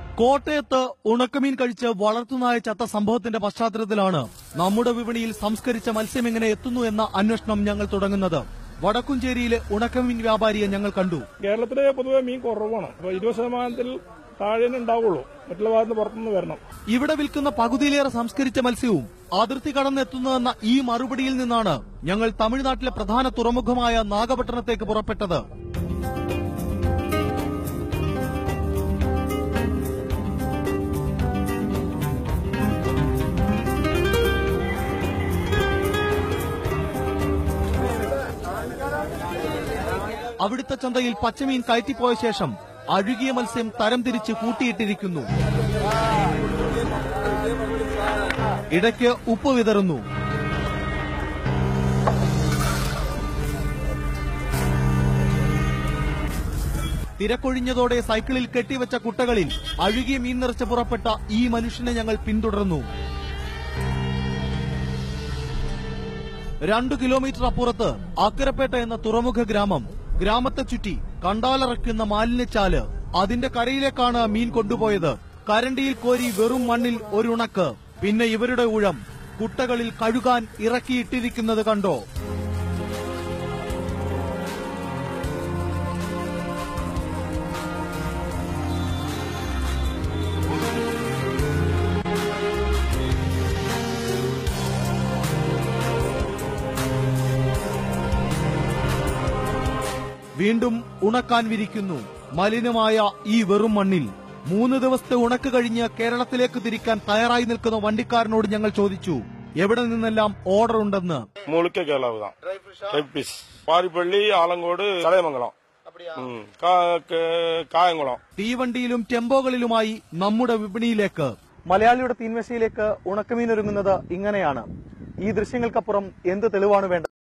കോട്ടയത്ത് ഉണക്കമീൻ കഴിച്ച് വളർത്തുനായ ചത്ത സംഭവത്തിന്റെ പശ്ചാത്തലത്തിലാണ് നമ്മുടെ വിപണിയിൽ സംസ്കരിച്ച മത്സ്യം എങ്ങനെ എത്തുന്നു എന്ന അന്വേഷണം ഞങ്ങൾ തുടങ്ങുന്നത് വടക്കുംചേരിയിലെ ഉണക്കമീൻ വ്യാപാരിയെ ഞങ്ങൾ കണ്ടു കേരളത്തില് പൊതുവെ മീൻ കുറവാണ് അപ്പൊ ഇരുപത് ശതമാനത്തിൽ താഴെ ഉണ്ടാവുള്ളൂ മറ്റുള്ള ഭാഗത്ത് പുറത്തുനിന്ന് വരണം ഇവിടെ വിൽക്കുന്ന പകുതിയിലേറെ സംസ്കരിച്ച മത്സ്യവും അതിർത്തി കടന്നെത്തുന്നുവെന്ന ഈ മറുപടിയിൽ നിന്നാണ് ഞങ്ങൾ തമിഴ്നാട്ടിലെ പ്രധാന തുറമുഖമായ നാഗപട്ടണത്തേക്ക് പുറപ്പെട്ടത് അവിടുത്തെ ചന്തയിൽ പച്ചമീൻ കയറ്റിപ്പോയ ശേഷം അഴുകിയ മത്സ്യം തരംതിരിച്ച് കൂട്ടിയിട്ടിരിക്കുന്നു ഇടയ്ക്ക് ഉപ്പ് വിതറുന്നു തിരക്കൊഴിഞ്ഞതോടെ സൈക്കിളിൽ കെട്ടിവെച്ച കുട്ടകളിൽ അഴുകിയ മീൻ നിറച്ച് പുറപ്പെട്ട ഈ മനുഷ്യനെ ഞങ്ങൾ പിന്തുടർന്നു രണ്ടു കിലോമീറ്റർ അപ്പുറത്ത് അക്കരപ്പേട്ട എന്ന തുറമുഖ ഗ്രാമം ഗ്രാമത്തെ ചുറ്റി കണ്ടാലറക്കുന്ന മാലിന്യച്ചാല് അതിന്റെ കരയിലേക്കാണ് മീൻ കൊണ്ടുപോയത് കരണ്ടിയിൽ കോരി വെറും മണ്ണിൽ ഒരുണക്ക് പിന്നെ ഇവരുടെ ഊഴം കുട്ടകളിൽ കഴുകാൻ ഇറക്കിയിട്ടിരിക്കുന്നത് കണ്ടോ വീണ്ടും ഉണക്കാൻ വിരിക്കുന്നു മലിനമായ ഈ വെറും മണ്ണിൽ മൂന്ന് ദിവസത്തെ ഉണക്ക് കഴിഞ്ഞ് കേരളത്തിലേക്ക് തിരിക്കാൻ തയ്യാറായി നിൽക്കുന്ന വണ്ടിക്കാരനോട് ഞങ്ങൾ ചോദിച്ചു എവിടെ നിന്നെല്ലാം ഓർഡർ ഉണ്ടെന്ന് முழுக்க கேரளாவு தான் ட்ரை பீஸ் பாரிப்பள்ளி ஆலங்கோடு கலையமங்கலம் ம், கா- ക- കായംകുളം തീവണ്ടിയിലും ടെമ്പോകളിലുമായി നമ്മുടെ വിപണിയിലേക്ക് മലയാളിയുടെ തീൻമശയിലേക്ക് ഉണക്കമീൻ ഒരുങ്ങുന്നത് ഇങ്ങനെയാണ് ഈ ദൃശ്യങ്ങൾക്കപ്പുറം എന്ത് തെളിവാണ് വേണ്ടത്